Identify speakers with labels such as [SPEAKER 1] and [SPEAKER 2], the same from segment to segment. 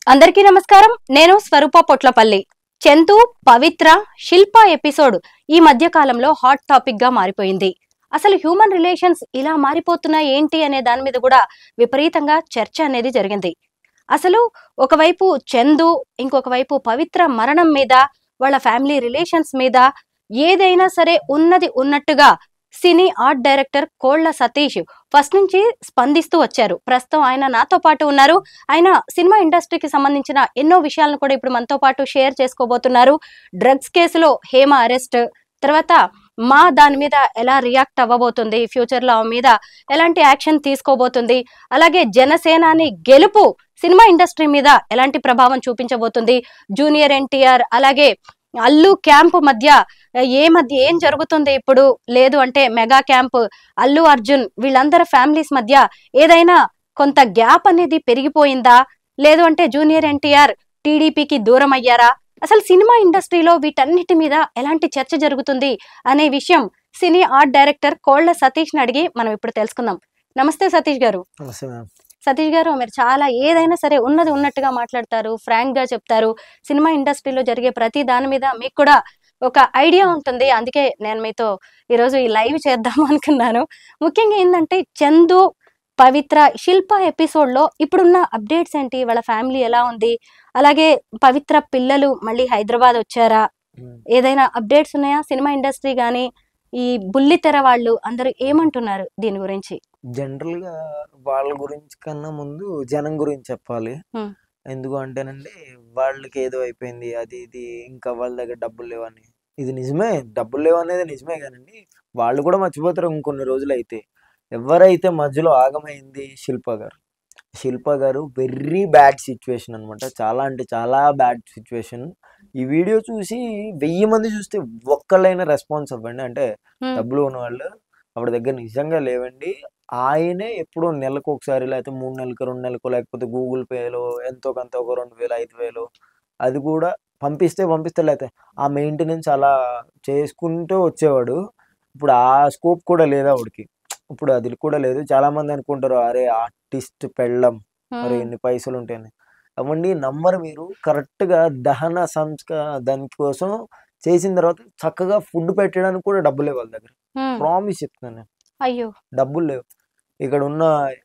[SPEAKER 1] అందరికీ నమస్కారం నేను స్వరూప పొట్లపల్లి చందు పవిత్ర శిల్ప ఎపిసోడ్ ఈ మధ్య కాలంలో హాట్ టాపిక్ గా మారిపోయింది అసలు హ్యూమన్ రిలేషన్స్ ఇలా మారిపోతున్నాయి ఏంటి అనే దాని మీద కూడా విపరీతంగా చర్చ అనేది జరిగింది అసలు ఒకవైపు చందు ఇంకొక వైపు పవిత్ర మరణం మీద వాళ్ళ ఫ్యామిలీ రిలేషన్స్ మీద ఏదైనా సరే ఉన్నది ఉన్నట్టుగా సినీ ఆర్ట్ డైరెక్టర్ కోళ్ల సతీష్ ఫస్ట్ నుంచి స్పందిస్తూ వచ్చారు ప్రస్తుతం ఆయన నాతో పాటు ఉన్నారు ఆయన సినిమా ఇండస్ట్రీకి సంబంధించిన ఎన్నో విషయాలను కూడా ఇప్పుడు మనతో పాటు షేర్ చేసుకోబోతున్నారు డ్రగ్స్ కేసులో హేమ అరెస్ట్ తర్వాత మా దాని మీద ఎలా రియాక్ట్ అవ్వబోతుంది ఫ్యూచర్ లో ఆమె మీద ఎలాంటి యాక్షన్ తీసుకోబోతుంది అలాగే జనసేనాని గెలుపు సినిమా ఇండస్ట్రీ మీద ఎలాంటి ప్రభావం చూపించబోతుంది జూనియర్ ఎన్టీఆర్ అలాగే అల్లు క్యాంప్ మధ్య ఏ మధ్య ఏం జరుగుతుంది ఇప్పుడు లేదు అంటే మెగా క్యాంప్ అల్లు అర్జున్ వీళ్ళందరి ఫ్యామిలీస్ మధ్య ఏదైనా కొంత గ్యాప్ అనేది పెరిగిపోయిందా లేదు అంటే జూనియర్ ఎన్టీఆర్ టీడీపీకి దూరం అయ్యారా అసలు సినిమా ఇండస్ట్రీలో వీటన్నిటి మీద ఎలాంటి చర్చ జరుగుతుంది అనే విషయం సినీ ఆర్ట్ డైరెక్టర్ కోళ్ల సతీష్ ని అడిగి మనం ఇప్పుడు తెలుసుకుందాం నమస్తే సతీష్ గారు
[SPEAKER 2] నమస్తే మ్యామ్
[SPEAKER 1] సతీష్ గారు మీరు చాలా ఏదైనా సరే ఉన్నది ఉన్నట్టుగా మాట్లాడతారు ఫ్రాంక్ గా చెప్తారు సినిమా ఇండస్ట్రీలో జరిగే ప్రతి దాని మీద మీకు కూడా ఒక ఐడియా ఉంటుంది అందుకే నేను మీతో ఈరోజు ఈ లైవ్ చేద్దాం అనుకున్నాను ముఖ్యంగా ఏంటంటే చందు పవిత్ర శిల్ప ఎపిసోడ్ లో ఇప్పుడున్న అప్డేట్స్ ఏంటి వాళ్ళ ఫ్యామిలీ ఎలా ఉంది అలాగే పవిత్ర పిల్లలు మళ్ళీ హైదరాబాద్ వచ్చారా ఏదైనా అప్డేట్స్ ఉన్నాయా సినిమా ఇండస్ట్రీ కానీ ఈ బుల్లితెర వాళ్ళు అందరూ ఏమంటున్నారు దీని గురించి
[SPEAKER 2] జనరల్ గా వాళ్ళ గురించి కన్నా ముందు జనం గురించి చెప్పాలి
[SPEAKER 1] Hmm.
[SPEAKER 2] ఎందుకు అంటేనండి వాళ్ళకి ఏదో అయిపోయింది అది ఇది ఇంకా వాళ్ళ దగ్గర డబ్బులు లేవని ఇది నిజమే డబ్బులు లేవు అనేది నిజమే కానండి వాళ్ళు కూడా మర్చిపోతారు ఇంకొన్ని రోజులు అయితే ఎవరైతే మధ్యలో ఆగమైంది శిల్ప గారు శిల్ప గారు వెరీ బ్యాడ్ సిచ్యువేషన్ అన్నమాట చాలా అంటే చాలా బ్యాడ్ సిచ్యువేషన్ ఈ వీడియో చూసి వెయ్యి మంది చూస్తే ఒక్కళ్ళైనా రెస్పాన్స్ అవ్వండి అంటే
[SPEAKER 1] Hmm.
[SPEAKER 2] డబ్బులు ఉన్న వాళ్ళు ఆవిడ దగ్గర నిజంగా లేవండి ఆయనే ఎప్పుడో నెలకు ఒకసారి లేకపోతే మూడు నెలలకు రెండు నెలలకు లేకపోతే గూగుల్ పేలో ఎంతో కొంత ఒక రెండు వేలు ఐదు వేలు అది కూడా పంపిస్తే పంపిస్తే లేకపోతే ఆ మెయింటెనెన్స్ అలా చేసుకుంటూ వచ్చేవాడు ఇప్పుడు ఆ స్కోప్ కూడా లేదు ఆవిడకి ఇప్పుడు అది కూడా లేదు చాలా మంది అనుకుంటారు అరే ఆర్టిస్ట్ పెళ్ళం మరి
[SPEAKER 1] Hmm.
[SPEAKER 2] ఎన్ని పైసలు ఉంటాయని అవ్వండి నంబర్ మీరు కరెక్ట్గా దహన సంస్క దానికోసం చేసిన తర్వాత చక్కగా ఫుడ్ పెట్టడానికి కూడా డబ్బులు లేవు వాళ్ళ దగ్గర
[SPEAKER 1] Hmm.
[SPEAKER 2] ప్రామిస్ చెప్తున్నాను నేను.
[SPEAKER 1] అయ్యో
[SPEAKER 2] డబ్బులు లేవు ఇక్కడ ఉన్న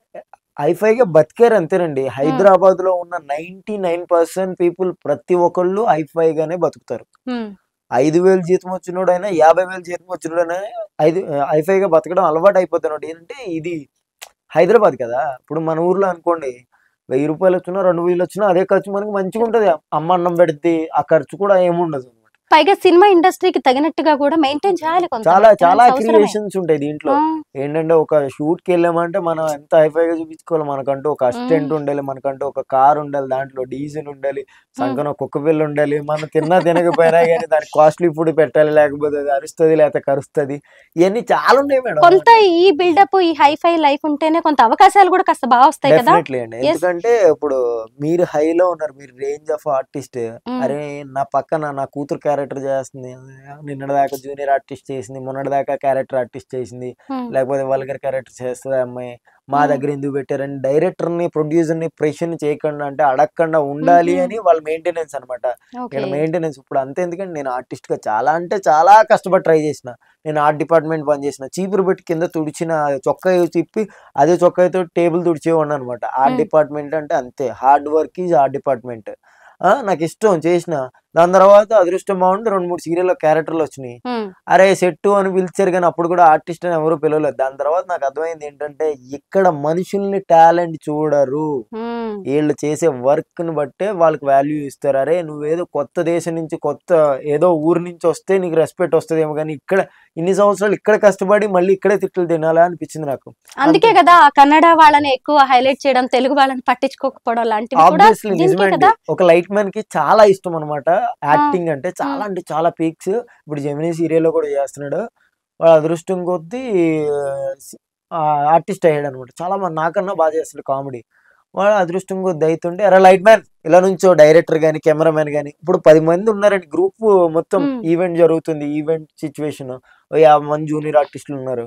[SPEAKER 2] హైఫైగా బతికారు అంతేనండి హైదరాబాద్ లో ఉన్న నైన్టీ నైన్ పర్సెంట్ పీపుల్ ప్రతి ఒక్కళ్ళు హైఫైగానే బతుకుతారు
[SPEAKER 1] Hmm.
[SPEAKER 2] ఐదు వేలు జీతం వచ్చినోడైనా యాభై వేలు జీతం వచ్చినోడైనా ఐదు హైఫైగా బతకడం అలవాటు అయిపోతున్నాడు ఏంటంటే ఇది హైదరాబాద్ కదా ఇప్పుడు మన ఊర్లో అనుకోండి వెయ్యి రూపాయలు వచ్చినా రెండు వేలు వచ్చినా అదే ఖర్చు మనకి మంచిగా ఉంటది అమ్మ అన్నం పెడితే ఆ ఖర్చు కూడా ఏముండదు అన్నమాట
[SPEAKER 1] పైగా సినిమా ఇండస్ట్రీకి తగినట్టుగా కూడా మెయింటైన్ చేయాలి కొంత
[SPEAKER 2] చాలా చాలా
[SPEAKER 1] maintenance అవసరమే.
[SPEAKER 2] క్రియేషన్స్ ఉంటాయి దీంట్లో
[SPEAKER 1] ఆ,
[SPEAKER 2] ఏంటంటే ఒక షూట్ కి వెళ్ళామంటే మనం ఎంత హైఫైగా చూపించుకోవాలి మనకంటూ ఒక అసిస్టెంట్ ఉండాలి మనకంటూ ఒక కార్ ఉండాలి దాంట్లో డీజిల్ ఉండాలి సంకన కుక్క పిల్ల ఉండాలి మనం తిన్నా తినకపోయినా కానీ దానికి కాస్ట్లీ ఫుడ్ పెట్టాలి లేకపోతే అది అరుస్తుంది లేకపోతే కరుస్తుంది ఇవన్నీ చాలా ఉన్నాయి మేడం
[SPEAKER 1] కొంత ఈ బిల్డప్ ఈ హైఫై లైఫ్ ఉంటేనే కొంత అవకాశాలు కూడా కాస్త బాగా వస్తాయి కదా
[SPEAKER 2] డెఫినెట్లీ అండి
[SPEAKER 1] Yes.
[SPEAKER 2] ఎందుకంటే ఇప్పుడు మీరు హైలో ఉన్నారు మీరు రేంజ్ ఆఫ్ ఆర్టిస్ట్
[SPEAKER 1] Mm.
[SPEAKER 2] అరే నా పక్కన నా కూతురు క్యారెక్టర్ చేస్తుంది నిన్నటిదాకా జూనియర్ ఆర్టిస్ట్ చేసింది మొన్నటిదాకా క్యారెక్టర్ ఆర్టిస్ట్ చేసింది
[SPEAKER 1] Hmm.
[SPEAKER 2] లేకపోతే వల్గర్ క్యారెక్టర్ చేస్తుంది ఆ అమ్మాయి మా
[SPEAKER 1] Hmm.
[SPEAKER 2] దగ్గర ఎందుకు పెట్టారని డైరెక్టర్ ని ప్రొడ్యూసర్ ని ప్రెషర్ ని చేయకుండా అంటే అడగకుండా ఉండాలి
[SPEAKER 1] Mhm.
[SPEAKER 2] అని వాళ్ళ మెయింటెనెన్స్ అనమాట
[SPEAKER 1] ఓకే
[SPEAKER 2] ఇక్కడ మెయింటెనెన్స్ ఇప్పుడు అంతే ఎందుకంటే నేను ఆర్టిస్ట్ గా చాలా అంటే చాలా కష్టపడి ట్రై చేసిన నేను ఆర్ట్ డిపార్ట్మెంట్ పని చేసిన చీపురు పెట్టి కింద తుడిచిన చొక్కా తిప్పి అదే చొక్కాతో టేబుల్ తుడిచేవాడిని అనమాట ఆర్ట్
[SPEAKER 1] Hmm.
[SPEAKER 2] డిపార్ట్మెంట్ అంటే అంతే hard work is art department నాకు ఇష్టం చేసిన దాని తర్వాత అదృష్టం బాగుండి రెండు మూడు సీరియల్లో క్యారెక్టర్లు వచ్చినాయి
[SPEAKER 1] Hmm.
[SPEAKER 2] అరే సెట్టు అని పిలిచారు కానీ అప్పుడు కూడా ఆర్టిస్ట్ అని ఎవరు పిలవలేదు దాని తర్వాత నాకు అర్థమైంది ఏంటంటే ఇక్కడ మనుషుల్ని టాలెంట్ చూడరు
[SPEAKER 1] Hmm.
[SPEAKER 2] వీళ్ళు చేసే వర్క్ ని బట్టే వాళ్ళకి వాల్యూ ఇస్తారు అరే నువ్వేదో కొత్త దేశం నుంచి కొత్త ఏదో ఊరు నుంచి వస్తే నీకు రెస్పెక్ట్ వస్తుందేమో కానీ ఇక్కడ ఇన్ని సంవత్సరాలు ఇక్కడ కష్టపడి మళ్ళీ ఇక్కడే తిట్లు తినాలా అనిపించింది నాకు
[SPEAKER 1] అందుకే కదా ఆ కన్నడ వాళ్ళని ఎక్కువ హైలైట్ చేయడం తెలుగు వాళ్ళని పట్టించుకోకపోవడం లాంటివి కూడా
[SPEAKER 2] ఆబ్వియస్లీ
[SPEAKER 1] దీనికే
[SPEAKER 2] నిజమే అండి
[SPEAKER 1] కదా
[SPEAKER 2] ఒక లైట్ మ్యాన్ కి చాలా ఇష్టం అనమాట యాక్టింగ్ అంటే చాలా అంటే చాలా పీక్స్ ఇప్పుడు జెమినీ సీరియల్ లో కూడా చేస్తున్నాడు వాడు అదృష్టం కొద్దీ ఆర్టిస్ట్ అయ్యాడు అనమాట చాలా మంది నాకన్నా బాగా చేస్తాడు కామెడీ వాడు అదృష్టం కొద్ది అవుతుంటే అరే లైట్ మ్యాన్ ఇలా నుంచో డైరెక్టర్ గాని కెమెరామెన్ గాని ఇప్పుడు పది మంది ఉన్నారండి గ్రూప్ మొత్తం
[SPEAKER 1] Hmm.
[SPEAKER 2] ఈవెంట్ జరుగుతుంది ఈవెంట్ సిచ్యువేషన్ యాభై మంది జూనియర్ ఆర్టిస్టులు ఉన్నారు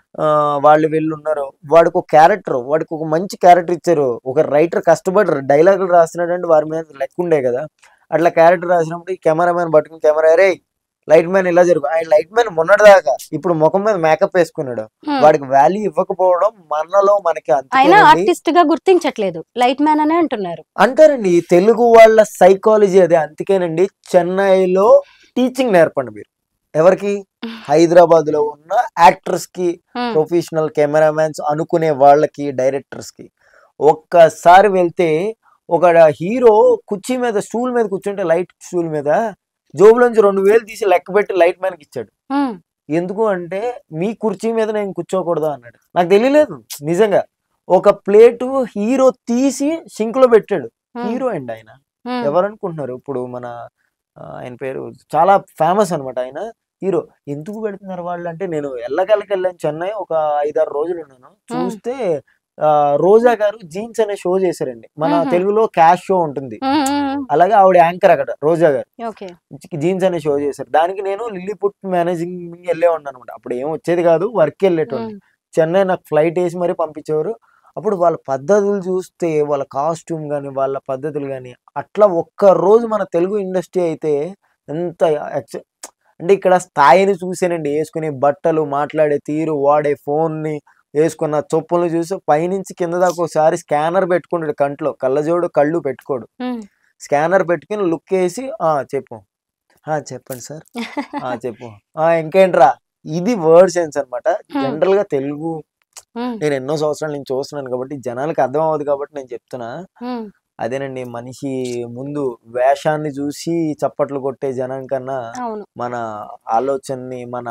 [SPEAKER 2] ఆ, వాళ్ళు వెళ్ళి ఉన్నారు వాడికి ఒక క్యారెక్టర్ వాడికి ఒక మంచి క్యారెక్టర్ ఇచ్చారు ఒక రైటర్ కష్టపడి డైలాగులు రాస్తున్నాడంటే వారి మీద లెక్క ఉండే కదా అట్లా క్యారెక్టర్ రాసినప్పుడు ఈ కెమెరామ్యాన్ పట్టుకుని కెమెరా రే లైట్ మ్యాన్ ఇలా జరుగు ఆయన లైట్ మ్యాన్ మొన్నటిదాకా ఇప్పుడు ముఖం మీద మేకప్ వేసుకున్నాడు
[SPEAKER 1] హ్మ్.
[SPEAKER 2] వాడికి వాల్యూ ఇవ్వకపోవడం మనలో మనకి
[SPEAKER 1] ఆయన
[SPEAKER 2] అంతేనండి
[SPEAKER 1] ఆర్టిస్ట్ గా గుర్తించట్లేదు లైట్ మ్యాన్ అనే అంటున్నారు
[SPEAKER 2] అంటారండి ఈ తెలుగు వాళ్ళ సైకాలజీ అదే అందుకేనండి చెన్నైలో టీచింగ్ నేర్పండి మీరు ఎవరికి హైదరాబాద్ లో ఉన్న యాక్టర్స్ కి
[SPEAKER 1] హ్మ్.
[SPEAKER 2] ప్రొఫెషనల్ కెమెరామ్యాన్స్ అనుకునే వాళ్ళకి డైరెక్టర్స్ కి ఒక్కసారి వెళ్తే ఒక హీరో కుర్చీ మీద స్టూల్ మీద కూర్చుంటే లైట్ స్టూల్ మీద జోబులోంచి రెండు వేలు తీసి లెక్క పెట్టి లైట్ మ్యాన్కి ఇచ్చాడు
[SPEAKER 1] హ్మ్.
[SPEAKER 2] ఎందుకు అంటే మీ కుర్చీ మీద నేను కూర్చోకూడదు అన్నాడు నాకు తెలియలేదు నిజంగా ఒక ప్లేటు హీరో తీసి సింక్ లో పెట్టాడు
[SPEAKER 1] హ్మ్.
[SPEAKER 2] హీరో అండి ఆయన
[SPEAKER 1] హ్మ్.
[SPEAKER 2] ఎవరు అనుకుంటున్నారు ఇప్పుడు మన ఆ, ఆయన పేరు చాలా ఫేమస్ అనమాట ఆయన హీరో ఎందుకు పెడుతున్నారు వాళ్ళు అంటే నేను ఎల్లకెళ్ళకి వెళ్ళాను చెన్నై ఒక ఐదారు రోజులు ఉన్నాను చూస్తే ఆ, రోజా గారు జీన్స్ అనే షో చేశారండి మన
[SPEAKER 1] మ్మ్.
[SPEAKER 2] తెలుగులో క్యాష్ షో ఉంటుంది
[SPEAKER 1] హ్మ్. హ్మ్.
[SPEAKER 2] అలాగే ఆవిడ యాంకర్ అక్కడ రోజా గారు
[SPEAKER 1] ఓకే
[SPEAKER 2] జీన్స్ అనే షో చేశారు దానికి నేను లిల్లీపుట్ మేనేజింగ్ వెళ్ళే ఉన్నాను అనమాట అప్పుడు ఏం వచ్చేది కాదు వర్క్ వెళ్ళేటోండి
[SPEAKER 1] హ్మ్.
[SPEAKER 2] చెన్నై నాకు ఫ్లైట్ వేసి మరీ పంపించేవారు అప్పుడు వాళ్ళ పద్ధతులు చూస్తే వాళ్ళ కాస్ట్యూమ్ కానీ వాళ్ళ పద్ధతులు కానీ అట్లా ఒక్క రోజు మన తెలుగు ఇండస్ట్రీ అయితే ఎంత ఎక్స- అంటే ఇక్కడ స్థాయిని చూసానండి వేసుకునే బట్టలు మాట్లాడే తీరు వాడే ఫోన్ని వేసుకున్న చొప్పులు చూసి పైనుంచి కింద దాకా ఒకసారి స్కానర్ పెట్టుకుంటాడు కంట్లో కళ్ళజోడు కళ్ళు పెట్టుకోడు
[SPEAKER 1] హ్మ్.
[SPEAKER 2] స్కానర్ పెట్టుకుని లుక్ వేసి ఆ చెప్పు ఆ చెప్పండి సార్ ఆ చెప్పు ఆ ఇంకేంట్రా ఇది వర్డ్ సెన్స్ అనమాట జనరల్ గా తెలుగు
[SPEAKER 1] హ్మ్.
[SPEAKER 2] నేను ఎన్నో సంవత్సరాల నుంచి చూస్తున్నాను కాబట్టి జనాలకు అర్థం అవ్వదు కాబట్టి నేను చెప్తున్నా
[SPEAKER 1] హ్మ్.
[SPEAKER 2] అదేనండి మనిషి ముందు వేషాన్ని చూసి చప్పట్లు కొట్టే జనం కన్నా
[SPEAKER 1] అవును
[SPEAKER 2] మన ఆలోచనని మన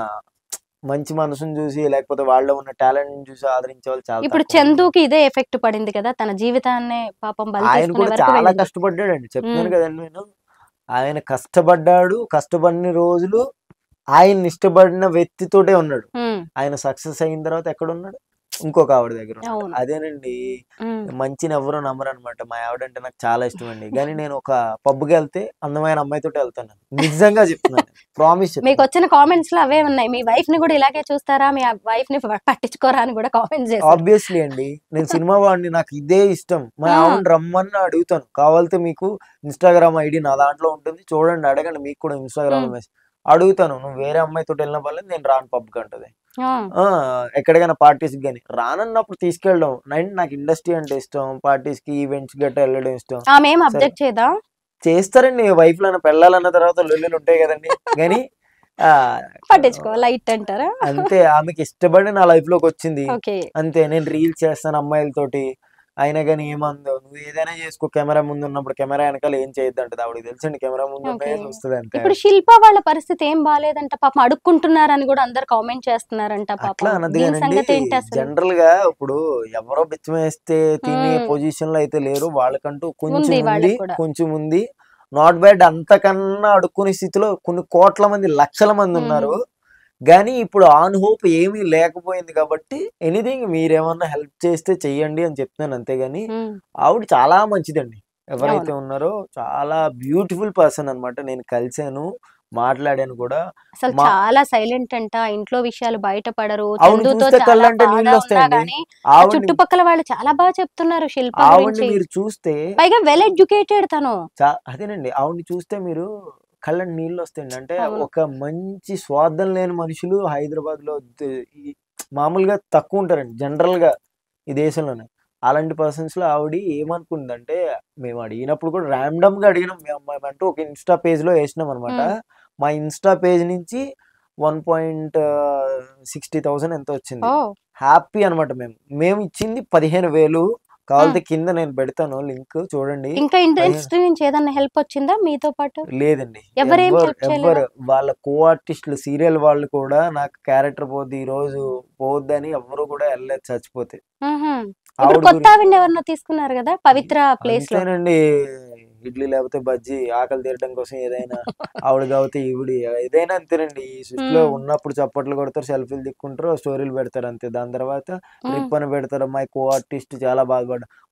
[SPEAKER 2] మంచి మనసుని చూసి లేకపోతే వాళ్ళలో ఉన్న టాలెంట్ చూసి ఆదరించే వాళ్ళు చాలా
[SPEAKER 1] ఇప్పుడు
[SPEAKER 2] తక్కువ మంది.
[SPEAKER 1] చందుకి ఇదే ఎఫెక్ట్ పడింది కదా తన జీవితాన్ని పాపం బలి
[SPEAKER 2] ఆయన
[SPEAKER 1] తీసుకునే
[SPEAKER 2] కూడా
[SPEAKER 1] వరకు
[SPEAKER 2] చాలా
[SPEAKER 1] వెళ్ళింది.
[SPEAKER 2] కష్టపడ్డాడండి చెప్తున్నాను
[SPEAKER 1] మ్మ్.
[SPEAKER 2] కదండి నేను ఆయన కష్టపడ్డాడు కష్టపడిన రోజులు ఆయన ఇష్టపడిన వ్యక్తితోటే ఉన్నాడు
[SPEAKER 1] హ్మ్.
[SPEAKER 2] ఆయన సక్సెస్ అయిన తర్వాత ఎక్కడ ఉన్నాడు ఇంకొక ఆవిడ దగ్గర ఉన్నాడు
[SPEAKER 1] అవును.
[SPEAKER 2] అదేనండి
[SPEAKER 1] హ్మ్.
[SPEAKER 2] మంచిని ఎవరు నమ్మరు అనమాట మా ఆవిడ అంటే నాకు చాలా ఇష్టం అండి కానీ నేను ఒక పబ్కి వెళ్తే అందమైన అమ్మాయితో వెళ్తాను నిజంగా చెప్తున్నాను ప్రామిస్
[SPEAKER 1] మీకు వచ్చిన కామెంట్స్ లో అవే ఉన్నాయి మీ వైఫ్ ని కూడా ఇలాగే చూస్తారా మీ వైఫ్ ని పట్టించుకోరా అని కూడా కామెంట్స్ చేశారు
[SPEAKER 2] ఆబ్వియస్లీ అండి నేను సినిమా వాడిని నాకు ఇదే ఇష్టం మా
[SPEAKER 1] ఆ.
[SPEAKER 2] ఆవిడ రమ్మని అడుగుతాను కావాలితే మీకు ఇన్స్టాగ్రామ్ ఐడి నా దాంట్లో ఉంటుంది చూడండి అడగండి మీకు కూడా ఇన్స్టాగ్రామ్ లో
[SPEAKER 1] మ్మ్.
[SPEAKER 2] మెసేజ్ అడుగుతాను నువ్వు వేరే అమ్మాయితో వెళ్ళిన వల్ల నేను రాను పబ్కి అంటది
[SPEAKER 1] ఆ.
[SPEAKER 2] ఆ, ఎక్కడికైనా పార్టీస్ కానీ రానన్నప్పుడు తీసుకెళ్ళడం నైన్ నాకు ఇండస్ట్రీ అంటే ఇష్టం పార్టీస్ కి ఈవెంట్స్ గట్రా వెళ్ళడం ఇష్టం
[SPEAKER 1] ఆమె ఏం అబ్జెక్ట్ చేయదా
[SPEAKER 2] చేస్తారండి వైఫ్ లన్న పెళ్ళాలన్న తర్వాత లొల్లులు ఉంటాయి కదండి కానీ ఆ,
[SPEAKER 1] పట్టించుకో లైట్ అంటారా
[SPEAKER 2] అంతే ఆమెకి ఇష్టపడి నా లైఫ్ లోకి వచ్చింది
[SPEAKER 1] ఓకే
[SPEAKER 2] అంతే నేను రీల్స్ చేస్తాను అమ్మాయిలతోటి అయినా కానీ ఏమందో నువ్వు ఏదైనా చేసుకో కెమెరా ముందు ఉన్నప్పుడు కెమెరా వెనకాల ఏం చేయొద్దు అంటది ఆవిడకి తెలుసండి కెమెరా ముందు
[SPEAKER 1] Okay.
[SPEAKER 2] ఉన్నదే చూస్తుంది అంతే
[SPEAKER 1] ఇప్పుడు శిల్ప వాళ్ళ పరిస్థితి ఏం బాగాలేదంట పాపం అడుక్కుంటున్నారని కూడా అందరు కామెంట్ చేస్తున్నారంట
[SPEAKER 2] అట్లా
[SPEAKER 1] పాపం
[SPEAKER 2] అన్నది
[SPEAKER 1] దీని సంగతి
[SPEAKER 2] కానండి
[SPEAKER 1] ఏంటి అసలు
[SPEAKER 2] జనరల్ గా ఇప్పుడు ఎవరో బిచ్చం వేస్తే తినే
[SPEAKER 1] మ్మ్.
[SPEAKER 2] పొజిషన్ లో అయితే లేరు వాళ్ళకంటూ కొంచెం
[SPEAKER 1] ఉంది
[SPEAKER 2] ఉంది
[SPEAKER 1] వాళ్ళకి కూడా.
[SPEAKER 2] కొంచెం ఉంది నాట్ బ్యాడ్ అంతకన్నా అడుక్కునే స్థితిలో కొన్ని కోట్ల మంది లక్షల మంది ఉన్నారు కానీ ఇప్పుడు ఆన్ హోప్ ఏమీ లేకపోయింది కాబట్టి ఎనీథింగ్ మీరేమన్నా హెల్ప్ చేస్తే చెయ్యండి అని చెప్తున్నాను అంతేగాని
[SPEAKER 1] ఉమ్,
[SPEAKER 2] ఆవిడ చాలా మంచిదండి ఎవరైతే ఉన్నారో చాలా బ్యూటిఫుల్ పర్సన్ అన్నమాట నేను కలిశాను మాట్లాడాను కూడా
[SPEAKER 1] అసలు
[SPEAKER 2] మా-
[SPEAKER 1] చాలా సైలెంట్ అంట ఇంట్లో విషయాలు బయటపడరు
[SPEAKER 2] ఆవిడ
[SPEAKER 1] చందుతో
[SPEAKER 2] చూస్తే
[SPEAKER 1] చాలా
[SPEAKER 2] కళ్ళంటే
[SPEAKER 1] బాగా
[SPEAKER 2] నీళ్ళు
[SPEAKER 1] ఉన్నా
[SPEAKER 2] వస్తాయండి.
[SPEAKER 1] గానీ ఆ
[SPEAKER 2] ఆవిడ
[SPEAKER 1] చుట్టుపక్కల వాళ్ళు చాలా బాగా చెప్తున్నారు శిల్ప
[SPEAKER 2] ఆవిడని
[SPEAKER 1] గురించి
[SPEAKER 2] మీరు చూస్తే
[SPEAKER 1] పైగా వెల్ ఎడ్యుకేటెడ్ తను
[SPEAKER 2] చా- అదేనండి ఆవిడని చూస్తే మీరు కళ్ళని నీళ్ళు వస్తాయండి అంటే
[SPEAKER 1] అవును.
[SPEAKER 2] ఒక మంచి స్వార్థం లేని మనుషులు హైదరాబాద్ లో ద- ఈ మామూలుగా తక్కువ ఉంటారండి జనరల్ గా ఈ దేశంలోనే అలాంటి పర్సన్స్ లో ఆవిడ ఏమనుకుందంటే మేము అడిగినప్పుడు కూడా ర్యాండమ్ గా అడిగినాం మేము మేమంటూ ఒక ఇన్స్టా పేజ్ లో వేసినాం అనమాట
[SPEAKER 1] మ్మ్.
[SPEAKER 2] మా ఇన్స్టా పేజ్ నుంచి వన్ పాయింట్ సిక్స్టీ థౌసండ్ ఎంత వచ్చింది
[SPEAKER 1] ఓ
[SPEAKER 2] హ్యాపీ అన్నమాట మేము మేము ఇచ్చింది పదిహేను వేలు కావాలంటే కింద నేను పెడతాను లింక్ చూడండి
[SPEAKER 1] ఇంకా ఇండస్ట్రీ నుంచి ఏదన్నా హెల్ప్ వచ్చిందా మీతో పాటు
[SPEAKER 2] లేదండి
[SPEAKER 1] ఎవరేం
[SPEAKER 2] ఎవ్వరు
[SPEAKER 1] help చేయలేదా?
[SPEAKER 2] ఎవ్వరు వాళ్ళ కో ఆర్టిస్టులు సీరియల్ వాళ్ళు కూడా నాకు క్యారెక్టర్ పోద్ది ఈ రోజు పోద్దని ఎవ్వరు కూడా వెళ్ళలేదు చచ్చిపోతే
[SPEAKER 1] మ్హూ. ఇప్పుడు
[SPEAKER 2] ఆవిడ
[SPEAKER 1] కొత్త
[SPEAKER 2] గురించి-
[SPEAKER 1] ఆవిడ ఎవరన్నా తీసుకున్నారు కదా పవిత్ర ప్లేస్ లో
[SPEAKER 2] అంతేనండి ఇడ్లీ లేకపోతే బజ్జీ ఆకలి తీరడం కోసం ఏదైనా ఆవిడ కాకపోతే ఈవిడి ఏదైనా అంతేనండి ఈ సృష్టిలో
[SPEAKER 1] మ్మ్.
[SPEAKER 2] ఉన్నప్పుడు చప్పట్లు కొడతారు సెల్ఫీలు దిక్కుంటారు స్టోరీలు పెడతారు అంతే దాని తర్వాత
[SPEAKER 1] మ్మ్.
[SPEAKER 2] రిప్ అని పెడతారు మై కో ఆర్టిస్ట్ చాలా బాధపడ్డా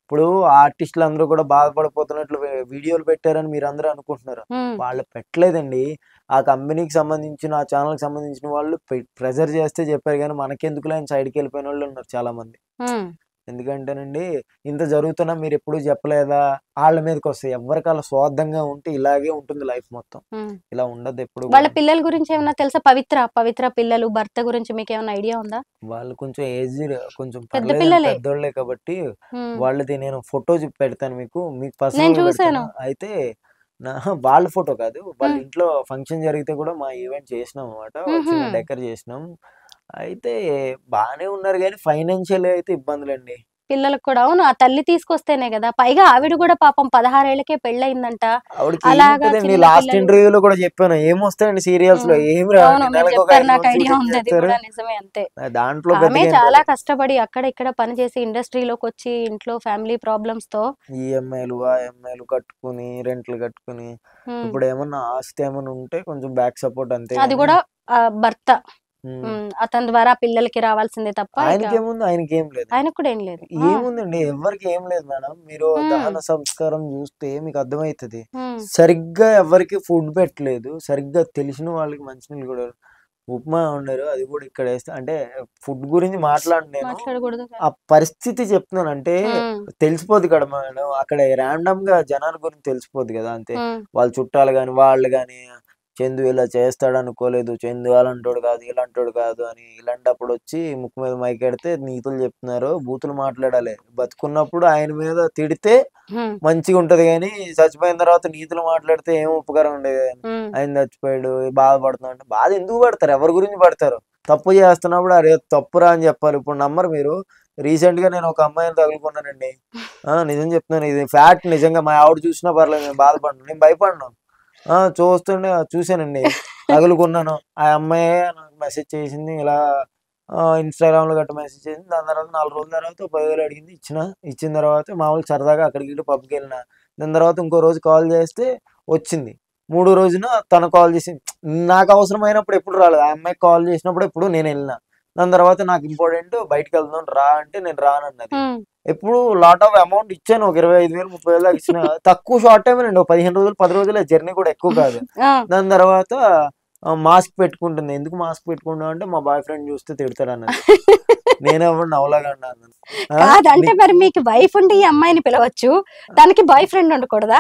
[SPEAKER 2] ఇప్పుడు ఆర్టిస్టులు అందరూ కూడా బాధపడిపోతున్నట్లు వీ- వీడియోలు పెట్టారని మీరు అందరూ అనుకుంటున్నారు
[SPEAKER 1] ఉమ్,
[SPEAKER 2] వాళ్ళు పెట్టలేదండి ఆ కంపెనీకి సంబంధించిన ఆ ఛానల్కి సంబంధించిన వాళ్ళు ప్రెజర్ చేస్తే చెప్పారు కానీ మనకెందుకు లేని సైడ్కి వెళ్ళిపోయిన వాళ్ళు ఉన్నారు చాలా మంది
[SPEAKER 1] ఉమ్,
[SPEAKER 2] ఎందుకంటేనండి ఇంత జరుగుతున్నా మీరు ఎప్పుడూ చెప్పలేదా వాళ్ళ మీదకి వస్తాయి ఎవరికి వాళ్ళ స్వార్థంగా ఉంటే ఇలాగే ఉంటుంది లైఫ్ మొత్తం
[SPEAKER 1] ఉమ్.
[SPEAKER 2] ఇలా ఉండదు ఎప్పుడు
[SPEAKER 1] వాళ్ళ పిల్లల గురించి ఏమైనా తెలుసా పవిత్ర పవిత్ర పిల్లలు భర్త గురించి మీకు ఏమైనా ఐడియా ఉందా
[SPEAKER 2] వాళ్ళు కొంచెం ఏజ్ కొంచెం
[SPEAKER 1] పెద్ద
[SPEAKER 2] పర్లేదు
[SPEAKER 1] పిల్లలే.
[SPEAKER 2] పెద్దోళ్ళే కాబట్టి
[SPEAKER 1] ఉమ్,
[SPEAKER 2] వాళ్ళది నేను ఫోటో చూపి పెడతాను మీకు మీకు
[SPEAKER 1] నేను
[SPEAKER 2] పర్సనల్
[SPEAKER 1] చూశాను.
[SPEAKER 2] అయితే నా వాళ్ళ ఫోటో కాదు వాళ్ళ
[SPEAKER 1] మ్మ్.
[SPEAKER 2] ఇంట్లో ఫంక్షన్ జరిగితే కూడా మా ఈవెంట్ చేసినాం అనమాట చిన్న
[SPEAKER 1] మ్హూ.
[SPEAKER 2] డెకర్ చేసినాం అయితే బాగానే ఉన్నారు కానీ ఫైనాన్షియల్ అయితే ఇబ్బందులండి
[SPEAKER 1] పిల్లలకు కూడా అవును ఆ తల్లి తీసుకొస్తేనే కదా పైగా ఆవిడ కూడా పాపం పదహారేళ్లకే పెళ్ళయిందంట
[SPEAKER 2] ఆవిడకి
[SPEAKER 1] అలాగా
[SPEAKER 2] ఏముంటదండి
[SPEAKER 1] చిన్న
[SPEAKER 2] లాస్ట్
[SPEAKER 1] పిల్లలు-
[SPEAKER 2] ఇంటర్వ్యూలో కూడా చెప్పాను ఏమొస్తాయండి సీరియల్స్ లో
[SPEAKER 1] మ్మ్.
[SPEAKER 2] ఏం
[SPEAKER 1] అవును
[SPEAKER 2] రావండి
[SPEAKER 1] మీరు
[SPEAKER 2] నెలకు ఒక
[SPEAKER 1] చెప్పారు
[SPEAKER 2] ఐదు
[SPEAKER 1] నాకు
[SPEAKER 2] రోజులు
[SPEAKER 1] ఐడియా
[SPEAKER 2] shooting
[SPEAKER 1] ఉంది అది
[SPEAKER 2] చేస్తారు.
[SPEAKER 1] కూడా నిజమే అంతే
[SPEAKER 2] దాంట్లో
[SPEAKER 1] ఆమె
[SPEAKER 2] పెద్దగా ఏం
[SPEAKER 1] చాలా
[SPEAKER 2] రాదు.
[SPEAKER 1] కష్టపడి అక్కడ ఇక్కడ పనిచేసి ఇండస్ట్రీలోకి వచ్చి ఇంట్లో ఫ్యామిలీ ప్రాబ్లమ్స్ తో
[SPEAKER 2] ఈఎంఐలు ఆ ఎంఐలు కట్టుకుని రెంట్లు కట్టుకుని
[SPEAKER 1] ఉమ్,
[SPEAKER 2] ఇప్పుడు ఏమన్నా ఆస్తి ఏమన్నా ఉంటే కొంచెం బ్యాక్ సపోర్ట్ అంతే
[SPEAKER 1] అది
[SPEAKER 2] గాని,
[SPEAKER 1] కూడా ఆ, భర్త
[SPEAKER 2] మ్మ్.
[SPEAKER 1] ఉమ్, అతని ద్వారా పిల్లలకి రావాల్సిందే తప్ప ఇక
[SPEAKER 2] ఆయనకి ఏముంది ఆయనకి ఏం లేదు
[SPEAKER 1] ఆయనకు కూడా ఏం లేదు ఆ,
[SPEAKER 2] ఏముందండి ఎవరికి ఏం లేదు మేడం మీరు
[SPEAKER 1] మ్మ్.
[SPEAKER 2] దహన సంస్కారం చూస్తే మీకు అర్థమవుతుంది
[SPEAKER 1] ఉమ్,
[SPEAKER 2] సరిగ్గా ఎవరికి ఫుడ్ పెట్టలేదు సరిగ్గా తెలిసిన వాళ్ళకి మంచినీళ్ళు కూడా ఉప్మా ఉండరు అది కూడా ఇక్కడ వేస్తే అంటే ఫుడ్ గురించి మాట్లాడు నేను
[SPEAKER 1] మాట్లాడకూడదు
[SPEAKER 2] ఆ పరిస్థితి చెప్తున్నాను అంటే
[SPEAKER 1] ఉమ్,
[SPEAKER 2] తెలిసిపోద్ది కదా మేడం అక్కడ ర్యాండమ్ గా జనాల గురించి తెలిసిపోద్ది కదా అంతే
[SPEAKER 1] ఉమ్,
[SPEAKER 2] వాళ్ళ చుట్టాలు కానీ వాళ్ళు కానీ చందు ఇలా చేస్తాడు అనుకోలేదు చందు అలాంటోడు కాదు ఇలాంటోడు కాదు అని ఇలాంటప్పుడు వచ్చి ముక్కు మీద మైకెడితే నీతులు చెప్తున్నారు బూతులు మాట్లాడాలి బతుకున్నప్పుడు ఆయన మీద తిడితే
[SPEAKER 1] ఉమ్,
[SPEAKER 2] మంచిగా ఉంటది కానీ చచ్చిపోయిన తర్వాత నీతులు మాట్లాడితే ఏం ఉపకారం ఉండేది
[SPEAKER 1] ఉమ్,
[SPEAKER 2] ఆయన చచ్చిపోయాడు బాధపడుతున్నా అంటే బాధ ఎందుకు పడతారు ఎవరి గురించి పడతారు తప్పు చేస్తున్నప్పుడు అరే తప్పురా అని చెప్పాలి ఇప్పుడు నమ్మరు మీరు రీసెంట్ గా నేను ఒక అమ్మాయిని తగులుకున్నానండి ఆ నిజం చెప్తున్నాను ఇది ఫ్యాక్ట్ నిజంగా మా ఆవిడ చూసినా పర్లేదు నేను బాధపడను నేను భయపడను ఆ చూస్తుండే చూశానండి తగులుకున్నాను ఆ అమ్మాయి నాకు మెసేజ్ చేసింది ఇలా ఇన్స్టాగ్రామ్ లో గట్ట మెసేజ్ చేసింది దాని తర్వాత నాలుగు రోజుల తర్వాత ఒక పదివేలు అడిగింది ఇచ్చిన ఇచ్చిన తర్వాత మామూలు సరదాగా అక్కడికి ఇటు పబ్కి వెళ్ళిన దాని తర్వాత ఇంకో రోజు కాల్ చేస్తే వచ్చింది మూడో రోజున తను కాల్ చేసి నాకు అవసరమైనప్పుడు ఎప్పుడు రాలేదు ఆ అమ్మాయికి కాల్ చేసినప్పుడు ఎప్పుడు నేను వెళ్ళిన దాని తర్వాత నాకు ఇంపార్టెంట్ బయటకు వెళ్దాం రా అంటే నేను రానన్నది
[SPEAKER 1] ఉమ్,
[SPEAKER 2] ఎప్పుడు లాట్ ఆఫ్ అమౌంట్ ఇచ్చాను ఒక ఇరవై ఐదు వేలు ముప్పై వేలు దాకా ఇచ్చిన తక్కువ షార్ట్ టైం అండి ఒక పదిహేను రోజులు పది రోజుల జర్నీ కూడా ఎక్కువ కాదు
[SPEAKER 1] ఆ,
[SPEAKER 2] దాని తర్వాత మాస్క్ పెట్టుకుంటుంది ఎందుకు మాస్క్ పెట్టుకుంటావు అంటే మా బాయ్ ఫ్రెండ్ చూస్తే తిడతాడు అన్నది నేనే ఎవరు నవ్వలాగా అన్నాను ఆ?
[SPEAKER 1] కాదంటే
[SPEAKER 2] నీ-
[SPEAKER 1] మరి మీకు వైఫ్ ఉండి ఈ అమ్మాయిని పిలవచ్చు దానికి బాయ్ ఫ్రెండ్ ఉండకూడదా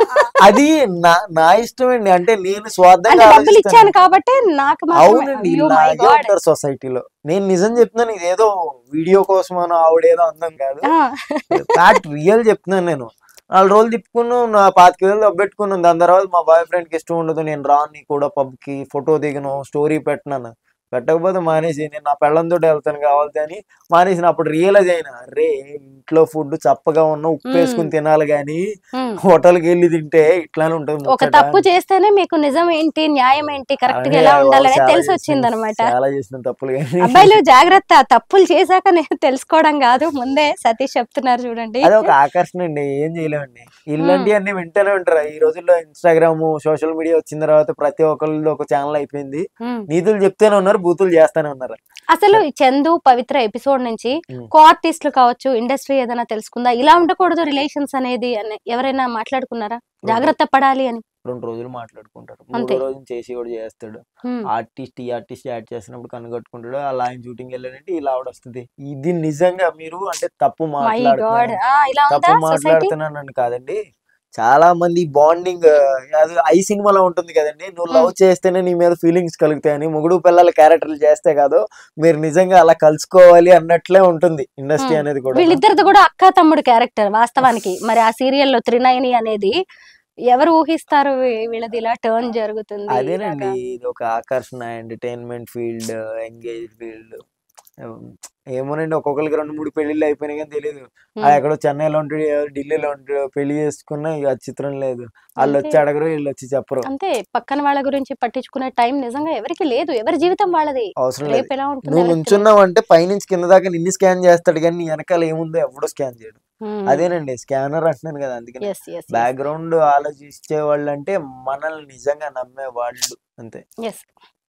[SPEAKER 2] అది నా నా ఇష్టం అండి అంటే నేను
[SPEAKER 1] అంటే
[SPEAKER 2] స్వార్థంగా
[SPEAKER 1] డబ్బులు
[SPEAKER 2] ఆలోచిస్తాను
[SPEAKER 1] ఇచ్చాను కాబట్టి నాకు మాత్రమే
[SPEAKER 2] అవునండి
[SPEAKER 1] అయ్యో మై
[SPEAKER 2] ఇలాగే
[SPEAKER 1] గాడ్
[SPEAKER 2] ఉంటారు సొసైటీలో నేను నిజం చెప్తున్నాను ఇదేదో వీడియో కోసమనో ఆవిడేదో అందం కాదు ఫ్యాక్ట్ రియల్ చెప్తున్నాను నేను నాలుగు రోజులు తిప్పుకున్నాం నా పాతిక వేలు దబ్బెట్టుకున్నాను దాని తర్వాత మా బాయ్ ఫ్రెండ్కి ఇష్టం ఉండదు నేను రాని కూడా పబ్కి ఫోటో దిగను స్టోరీ పెట్టినాను పెట్టకపోతే మానేసి నేను నా పెళ్ళంతో వెళ్తాను కావాలి అని మానేసిన అప్పుడు రియలైజ్ అయినా అరే ఇంట్లో ఫుడ్ చప్పగా ఉన్న ఉప్పు
[SPEAKER 1] మ్మ్.
[SPEAKER 2] వేసుకుని తినాలి కానీ
[SPEAKER 1] ఉమ్.
[SPEAKER 2] హోటల్కి వెళ్ళి తింటే ఇట్లానే ఉంటుంది
[SPEAKER 1] ఒక
[SPEAKER 2] ముచ్చట
[SPEAKER 1] తప్పు
[SPEAKER 2] అని.
[SPEAKER 1] చేస్తేనే మీకు నిజం ఏంటి న్యాయం ఏంటి కరెక్ట్ గా
[SPEAKER 2] అదే
[SPEAKER 1] ఎలా
[SPEAKER 2] వాళ్ళు
[SPEAKER 1] ఉండాలని
[SPEAKER 2] చాలా
[SPEAKER 1] తెలిసి
[SPEAKER 2] చేసిన-
[SPEAKER 1] వచ్చింది అనమాట
[SPEAKER 2] చాలా చేసిన తప్పులు కానీ
[SPEAKER 1] అబ్బాయిలు జాగ్రత్త తప్పులు చేశాక నేను తెలుసుకోవడం కాదు ముందే సతీష్ చెప్తున్నారు చూడండి
[SPEAKER 2] అది ఒక ఆకర్షణ అండి ఏం చేయలేమండి ఇలాంటివి అన్ని వింటూనే ఉంటారు ఈ రోజుల్లో ఇన్స్టాగ్రామ్ సోషల్ మీడియా వచ్చిన తర్వాత ప్రతి ఒక్కళ్ళు ఒక ఛానల్ అయిపోయింది
[SPEAKER 1] ఉమ్.
[SPEAKER 2] నీతులు చెప్తూనే ఉన్నారు బూతులు చేస్తానే ఉన్నారు
[SPEAKER 1] అసలు ఈ చందు పవిత్ర ఎపిసోడ్ నుంచి
[SPEAKER 2] ఉమ్.
[SPEAKER 1] కో ఆర్టిస్టులు కావచ్చు ఇండస్ట్రీ ఏదైనా తెలుసుకుందా ఇలా ఉండకూడదు రిలేషన్స్ అనేది అని ఎవరైనా మాట్లాడుకున్నారా జాగ్రత్త పడాలి అని
[SPEAKER 2] రెండు రోజులు మాట్లాడుకుంటారు
[SPEAKER 1] అంతే.
[SPEAKER 2] మూడో రోజు చేసి కూడా చేస్తాడు
[SPEAKER 1] ఉమ్.
[SPEAKER 2] ఆర్టిస్ట్ ఈ ఆర్టిస్ట్ యాడ్ చేసినప్పుడు కనుగొట్టుకుంటాడు అలా ఆయన షూటింగ్ వెళ్ళాడంటే ఇలా ఆవిడ వస్తుంది ఇది నిజంగా మీరు అంటే తప్పు
[SPEAKER 1] మై గాడ్
[SPEAKER 2] మాట్లాడుతున్నారు
[SPEAKER 1] ఇలా
[SPEAKER 2] తప్పు
[SPEAKER 1] ఉందా సొసైటీ
[SPEAKER 2] మాట్లాడుతున్నానని కాదండి చాలా మంది బాండింగ్ అది ఐ సినిమాలో ఉంటుంది కదండి నువ్వు లవ్ చేస్తేనే నీ మీద ఫీలింగ్స్ కలుగుతాయని మొగుడు పిల్లల క్యారెక్టర్లు చేస్తే కాదు మీరు నిజంగా అలా కలుసుకోవాలి అన్నట్లే ఉంటుంది ఇండస్ట్రీ
[SPEAKER 1] Hmm.
[SPEAKER 2] అనేది కూడా
[SPEAKER 1] వీళ్ళిద్దరిది కూడా అక్క తమ్ముడు క్యారెక్టర్ వాస్తవానికి మరి ఆ సీరియల్లో త్రినయని అనేది ఎవరు ఊహిస్తారు వీ- వీళ్ళది ఇలా టర్న్ జరుగుతుంది
[SPEAKER 2] అదేనండి
[SPEAKER 1] ఇలాగా.
[SPEAKER 2] ఇది ఒక ఆకర్షణ ఎంటర్టైన్మెంట్ ఫీల్డ్ ఎంగేజ్ ఫీల్డ్ ఏమోనండి ఒక్కొక్కరికి రెండు మూడు పెళ్లిళ్ళు అయిపోయినాయి కానీ తెలియదు
[SPEAKER 1] ఉమ్.
[SPEAKER 2] ఆ ఎక్కడో చెన్నైలో ఉంటాడు ఎవరు ఢిల్లీలో ఉంటాడు పెళ్లి చేసుకున్నా ఇక చిత్రం లేదు వాళ్ళు వచ్చి
[SPEAKER 1] అంతే.
[SPEAKER 2] అడగరు వీళ్ళు వచ్చి చెప్పరు
[SPEAKER 1] అంతే పక్కన వాళ్ళ గురించి పట్టించుకునే టైం నిజంగా ఎవరికి లేదు ఎవరి జీవితం వాళ్ళది
[SPEAKER 2] అవసరం లేదు
[SPEAKER 1] రేపు ఎలా ఉంటుంది
[SPEAKER 2] నువ్వు
[SPEAKER 1] ఎవరికి తెలియదు.
[SPEAKER 2] నుంచున్నావు అంటే పైనుంచి కింద దాకా నిన్ను స్కాన్ చేస్తాడు కానీ నీ వెనకాల ఏముందో ఎవడు స్కాన్ చేయడు
[SPEAKER 1] ఉమ్.
[SPEAKER 2] అదేనండి స్కానర్ అంటున్నాను కదా అందుకని
[SPEAKER 1] Yes, yes, yes.
[SPEAKER 2] బ్యాక్గ్రౌండ్ ఆలోచించే వాళ్ళు అంటే మనల్ని నిజంగా నమ్మే వాళ్ళు అంతే
[SPEAKER 1] Yes.